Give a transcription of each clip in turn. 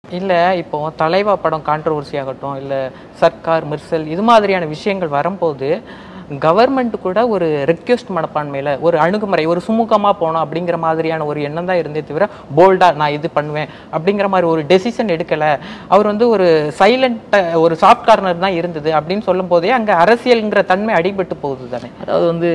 இல்ல இப்போ தலைவா படம் கான்ட்ரவர்சி ஆகட்டும் இல்ல சர்க்கார் மிர்சல் இது மாதிரியான விஷயங்கள் வரும்போது கவர்மெண்ட் கூட ஒரு ரெக்வெஸ்ட் மனப்பான்மையில ஒரு அணுகுமுறை ஒரு சுமூகமா போனோம் அப்படிங்கிற மாதிரியான ஒரு எண்ணம் தான் இருந்தே தவிர போல்டா நான் இது பண்ணுவேன் அப்படிங்கிற மாதிரி ஒரு டெசிஷன் எடுக்கல அவர் வந்து ஒரு சைலண்ட் ஒரு சாஃப்ட் கார்னர் தான் இருந்தது அப்படின்னு சொல்லும் போதே அங்க அரசியல்ங்கிற தன்மை அடிபட்டு போகுது தானே அதாவது வந்து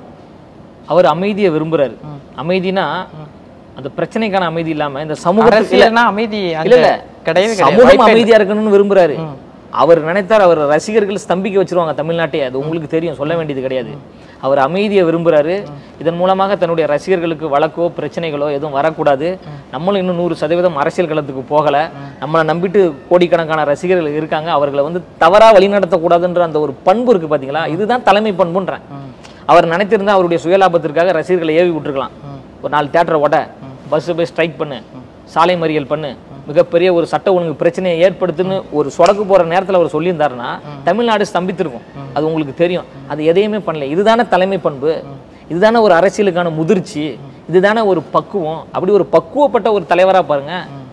அவர் அமைதியை விரும்புறாரு அமைதினா அந்த பிரச்சனைக்கான அமைதி இல்லாம இந்த சமூகத்துக்கு அரசியல்னா அமைதி இல்ல அங்க இல்ல கிடையவே கிடையாது சமூகம் வாய்ப்பே இல்ல. அமைதியா இருக்கணும்னு விரும்புறாரு அவர் நினைத்தார் அவர் ரசிகர்கள் ஸ்தம்பிக்க வச்சிருவாங்க தமிழ்நாட்டை அது உங்களுக்கு தெரியும் சொல்ல வேண்டியது கிடையாது அவர் அமைதியை விரும்புறாரு இதன் மூலமாக தன்னுடைய ரசிகர்களுக்கு வழக்கோ பிரச்சனைகளோ எதுவும் வரக்கூடாது நம்மளும் இன்னும் நூறு சதவீதம் அரசியல் களத்துக்கு போகல நம்மளை நம்பிட்டு கோடிக்கணக்கான ரசிகர்கள் இருக்காங்க அவர்களை வந்து தவறா வழிநடத்தக்கூடாதுன்ற அந்த ஒரு பண்பு இருக்கு பாத்தீங்களா இதுதான் தலைமை பண்புன்றேன் அவர் நினைத்திருந்தா அவருடைய சுயலாபத்திற்காக ரசிகர்களை ஏவி விட்டுருக்கலாம் ஒரு நாலு தேட்டரை ஓட பஸ் போய் ஸ்ட்ரைக் பண்ணு சாலை மறியல் பண்ணு மிகப்பெரிய ஒரு சட்ட ஒழுங்கு பிரச்சனையை ஏற்படுத்துன்னு ஒரு சொடக்கு போற நேரத்துல அவர் சொல்லியிருந்தாருன்னா தமிழ்நாடு ஸ்தம்பித்திருக்கும் அது உங்களுக்கு தெரியும் அது எதையுமே பண்ணல இதுதானே தலைமை பண்பு இதுதானே ஒரு அரசியலுக்கான முதிர்ச்சி இதுதானே ஒரு பக்குவம் அப்படி ஒரு பக்குவப்பட்ட ஒரு தலைவரா பாருங்க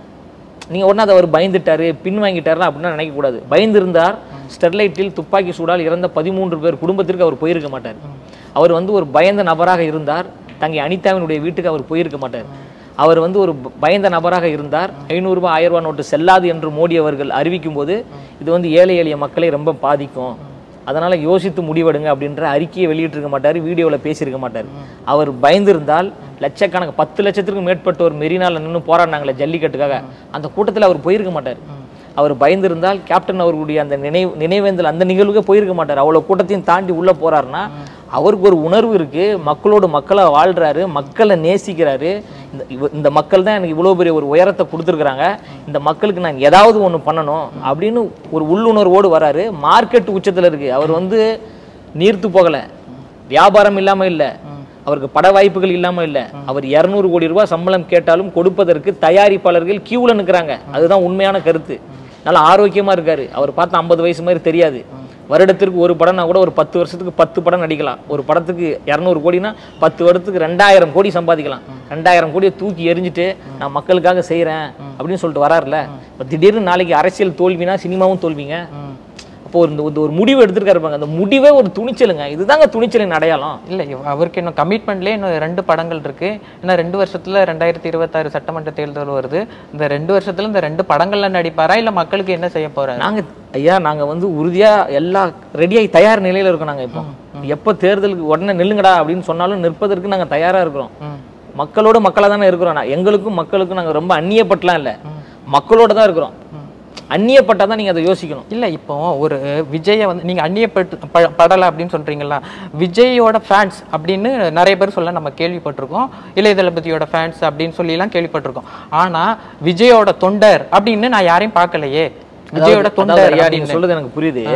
நீங்க உடனே அதை அவர் பயந்துட்டாரு பின் வாங்கிட்டாரு அப்படின்னா நினைக்கக்கூடாது பயந்திருந்தார் ஸ்டெர்லைட்டில் துப்பாக்கி சூடால் இறந்த பதிமூன்று பேர் குடும்பத்திற்கு அவர் போயிருக்க மாட்டார் அவர் வந்து ஒரு பயந்த நபராக இருந்தார் தங்கை அனிதாவினுடைய வீட்டுக்கு அவர் போயிருக்க மாட்டார் அவர் வந்து ஒரு ப- பயந்த நபராக இருந்தார் ஐநூறுரூபா ஆயிரம் ரூபாய் நோட்டு செல்லாது என்று மோடி அவர்கள் அறிவிக்கும் போது இது வந்து ஏழை எளிய மக்களை ரொம்ப பாதிக்கும் அதனால யோசித்து முடிவெடுங்க அப்படின்ற அறிக்கையை வெளியிட்டிருக்க மாட்டார் வீடியோவில் பேசியிருக்க மாட்டார் அவர் பயந்திருந்தால் லட்சக்கணக்கு பத்து லட்சத்திற்கும் மேற்பட்டோர் மெரினால நின்று போராடினாங்களே ஜல்லிக்கட்டுக்காக அந்த கூட்டத்தில் அவர் போயிருக்க மாட்டார் அவர் பயந்திருந்தால் கேப்டன் அவர்களுடைய அந்த நினைவு நினைவேந்தல் அந்த நிகழ்வுக்கே போயிருக்க மாட்டார் அவ்வளோ கூட்டத்தையும் தாண்டி உள்ளே போறாருன்னா அவருக்கு ஒரு உணர்வு இருக்கு மக்களோடு மக்களை வாழ்றாரு மக்களை நேசிக்கிறாரு இந்த இவ- இந்த மக்கள் தான் எனக்கு இவ்வளோ பெரிய ஒரு உயரத்தை கொடுத்துருக்குறாங்க இந்த மக்களுக்கு நான் ஏதாவது ஒன்று பண்ணணும் அப்படின்னு ஒரு உள்ளுணர்வோடு வராரு மார்க்கெட் உச்சத்தில் இருக்கு அவர் வந்து நீர்த்து போகலை வியாபாரம் இல்லாமல் இல்லை அவருக்கு பட வாய்ப்புகள் இல்லாமல் இல்லை அவர் இரநூறு கோடி ரூபாய் சம்பளம் கேட்டாலும் கொடுப்பதற்கு தயாரிப்பாளர்கள் கியூவில் நிற்கிறாங்க அதுதான் உண்மையான கருத்து நல்லா ஆரோக்கியமா இருக்காரு அவர் பார்த்தா ஐம்பது வயசு மாதிரி தெரியாது வருடத்திற்கு ஒரு படம்னா கூட ஒரு பத்து வருஷத்துக்கு பத்து படம் நடிக்கலாம் ஒரு படத்துக்கு இரநூறு கோடினா பத்து வருடத்துக்கு ரெண்டாயிரம் கோடி சம்பாதிக்கலாம் ரெண்டாயிரம் கோடியை தூக்கி எறிஞ்சிட்டு நான் மக்களுக்காக செய்கிறேன் அப்படின்னு சொல்லிட்டு வராருல இப்போ திடீர்னு நாளைக்கு அரசியல் தோல்வினா சினிமாவும் தோல்விங்க அப்போ ஒரு இந்த இந்த ஒரு முடிவு எடுத்திருக்காரு பாருங்க அந்த முடிவே ஒரு துணிச்சலுங்க இதுதாங்க துணிச்சலின் அடையாளம் இல்ல இவ- அவருக்கு இன்னும் கமிட்மெண்ட்லேயே இன்னும் ரெண்டு படங்கள் இருக்கு ஏன்னா ரெண்டு வருஷத்துல ரெண்டாயிரத்தி இருபத்தாறு சட்டமன்ற தேர்தல் வருது இந்த ரெண்டு வருஷத்துல இந்த ரெண்டு படங்கள்ல நடிப்பாரா இல்ல மக்களுக்கு என்ன செய்ய போறாரு நாங்க ஐயா நாங்க வந்து உறுதியா எல்லாம் ரெடியாகி தயார் நிலையில இருக்கோம் நாங்க இப்போ எப்போ தேர்தலுக்கு உடனே நில்லுங்கடா அப்படின்னு சொன்னாலும் நிற்பதற்கு நாங்க தயாரா இருக்கிறோம் ம். மக்களோட மக்களா தானே இருக்கிறோம் நான் எங்களுக்கும் மக்களுக்கும் நாங்க ரொம்ப அந்நியப்பட்டலாம் இல்ல மக்களோட தான் இருக்கிறோம் அந்நியப்பட்டா தான் நீங்க அதை யோசிக்கணும் இல்ல இப்போ ஒரு விஜயை வந்து நீங்க அந்நியப்பட்டு ப- படல அப்படின்னு சொல்றீங்களா விஜயோட ஃபேன்ஸ் அப்படின்னு நிறைய பேர் சொல்ல நம்ம கேள்விப்பட்டிருக்கோம் இளைய தளபதியோட ஃபேன்ஸ் அப்படின்னு சொல்லி எல்லாம் கேள்விப்பட்டிருக்கோம் ஆனா விஜயோட தொண்டர் அப்படின்னு நான் யாரையும் பார்க்கலையே விஜயோட அதாவது- தொண்டர் அதாவது ஐயா, நீங்க அப்படின்னு சொல்றது எனக்கு புரியுது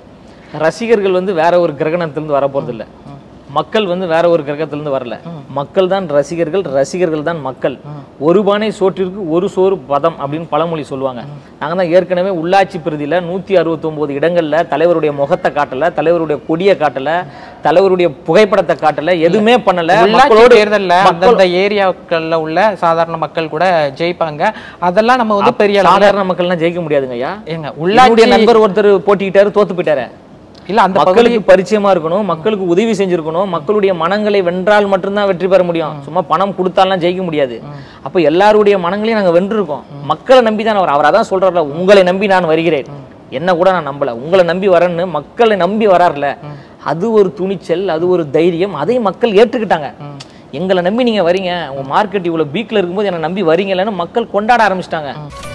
ரசிகர்கள் வந்து வேற ஒரு கிரகணத்திலிருந்து வர போறது இல்ல மக்கள் வந்து வேற ஒரு கிரகத்திலிருந்து வரல மக்கள் தான் ரசிகர்கள் ரசிகர்கள் தான் மக்கள் ஒரு பானை சோற்றிற்கு ஒரு சோறு பதம் அப்படின்னு பழமொழி சொல்லுவாங்க நாங்க தான் ஏற்கனவே உள்ளாட்சி பிரதியில நூத்தி அறுபத்தொன்பது இடங்கள்ல தலைவருடைய முகத்தை காட்டல தலைவருடைய கொடியை காட்டல தலைவருடைய புகைப்படத்தை காட்டல எதுவுமே பண்ணல உள்ளாட்சி மக்களோடு தேர்தல்ல அந்தந்த ஏரியாக்கள்ல உள்ள சாதாரண மக்கள் கூட ஜெயிப்பாங்க அதெல்லாம் நம்ம வந்து பெரிய அளவுல சாதாரண மக்கள்லாம் ஜெயிக்க முடியாதுங்க ஐயா ஏங்க உள்ளாட்சி உள்ளாட்சி நண்பர் ஒருத்தர் போட்டிக்கிட்டாரு தோத்து போயிட்டாரு இல்ல அந்த பகுதி மக்களுக்கு பரிச்சயமா இருக்கணும் மக்களுக்கு உதவி செஞ்சிருக்கணும் மக்களுடைய மனங்களை வென்றால் மட்டும்தான் வெற்றி பெற முடியும் சும்மா பணம் கொடுத்தாலாம் ஜெயிக்க முடியாது அப்ப எல்லாருடைய மனங்களையும் நாங்க வென்றிருக்கோம் மக்களை நம்பி தான் அவர் அவர் அதான் சொல்றாருல உங்களை நம்பி நான் வருகிறேன் என்ன கூட நான் நம்பல உங்களை நம்பி வரேன்னு மக்களை நம்பி வராருல அது ஒரு துணிச்சல் அது ஒரு தைரியம் அதை மக்கள் ஏற்றுக்கிட்டாங்க எங்களை நம்பி நீங்க வரீங்க உங்க மார்க்கெட் இவ்வளவு பீக்ல இருக்கும்போது என்னை நம்பி வரீங்களேன்னு மக்கள் கொண்டாட ஆரம்பிச்சிட்டாங்க